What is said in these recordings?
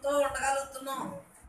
ఆనందంతో ఉండగలుగుతున్నాం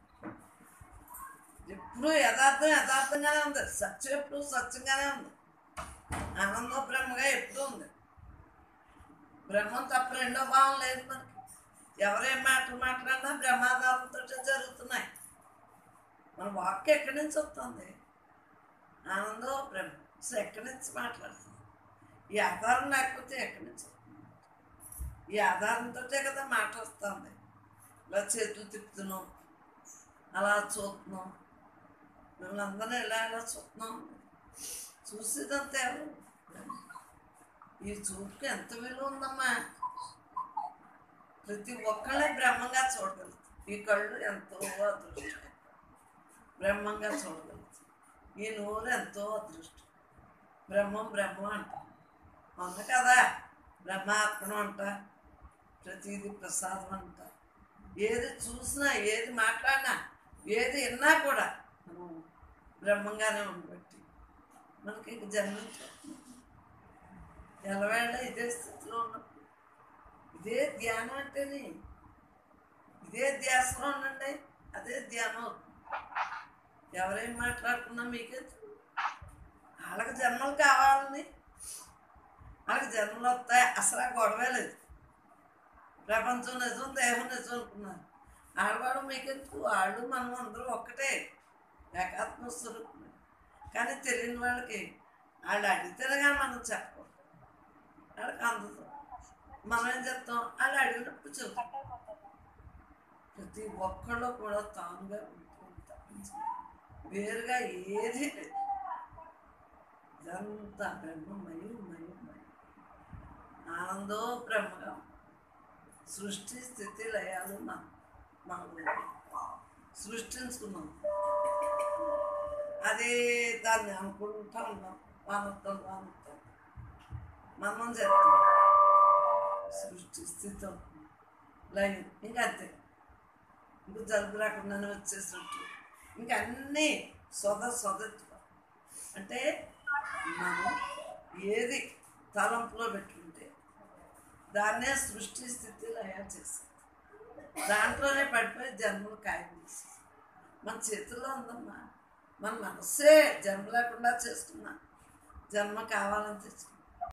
ఎప్పుడు యథార్థం యథార్థంగానే ఉంది సత్యం ఎప్పుడు సత్యంగానే ఉంది ఆనందం బ్రహ్మగా ఎప్పుడు ఉంది బ్రహ్మం తప్ప రెండో భావం లేదు మనకి ఎవరేం మాటలు మాట్లాడినా బ్రహ్మాధారంతో జరుగుతున్నాయి మన వాక్యం ఎక్కడి నుంచి వస్తుంది ఆనందం బ్రహ్మ అసలు ఎక్కడి నుంచి మాట్లాడుతుంది ఈ ఆధారం లేకపోతే ఎక్కడి నుంచి వస్తుంది? ఈ ఆధారంతో కదా మాట వస్తుంది ఇలా చేతులు తిప్పుతున్నాం అలా చూస్తున్నాం మిమ్మల్ని అందరూ ఇలా ఇలా చూస్తున్నాం చూసేదంతా ఎవరు ఈ చూపుకి ఎంత విలువ ఉందమ్మా ప్రతి ఒక్కళ్ళే బ్రహ్మంగా చూడగలుగుతాం ఈ కళ్ళు ఎంతో అదృష్టం బ్రహ్మంగా చూడగలుగుతాం ఈ నోరు ఎంతో అదృష్టం బ్రహ్మం బ్రహ్మం అంట అవును కదా బ్రహ్మార్పణం అంట ప్రతిదీ ప్రసాదం అంట ఏది చూసినా ఏది మాట్లాడినా ఏది విన్నా కూడా మనం బ్రహ్మంగానే ఉండబట్టి మనకి ఇంక జన్మించాం ఎలవేళ ఇదే స్థితిలో ఉన్నప్పుడు ఇదే ధ్యానం అంటేనే ఇదే ధ్యాసలో ఉండండి అదే ధ్యానం అవుతుంది ఎవరేం మాట్లాడుకున్నా మీకే తెలియదు. వాళ్ళకి జన్మలు కావాలని వాళ్ళకి జన్మలు వస్తాయి అసలు ఆ గొడవే లేదు ప్రపంచం నిజం దేహం నిజం అనుకున్నారు ఆడవాడు మీకెందుకు వాళ్ళు మనం అందరూ ఒక్కటే ఏకాత్మ స్వరూపమే కానీ తెలియని వాళ్ళకి వాళ్ళు అడిగితేనే కానీ మనం చెప్పకూడదు వాళ్ళకి అందదు మనం ఏం చెప్తాం వాళ్ళు అడిగినప్పుడు చెబుతాం ప్రతి ఒక్కళ్ళు కూడా తానుగా ఉంటుంది తప్పించి వేరుగా ఏది లేదు ఇదంతా బ్రహ్మమయం మయం మయం ఆనందో బ్రహ్మగా సృష్టి స్థితి లయాలు మనం మనం సృష్టించుకున్నాం అదే దాన్ని అనుకుంటా ఉన్నాం వానొత్తాం వానొత్తాం మనం చెప్తాం సృష్టి స్థితి అవుతుంది లయం ఇంకా అంతే ఇంక జలుబు రాకుండానే వచ్చేసినట్టు ఇంకా అన్నీ సొద సొదత్వ అంటే మనం ఏది తలంపులో పెట్టుకుంటే దాన్నే సృష్టి స్థితి లయ చేస్తుంది దాంట్లోనే పడిపోయి జన్మలు ఖాయం చేస్తుంది మన చేతుల్లో ఉందమ్మా మన మనస్సే జన్మ లేకుండా చేసుకున్నా జన్మ కావాలని తెచ్చుకున్నా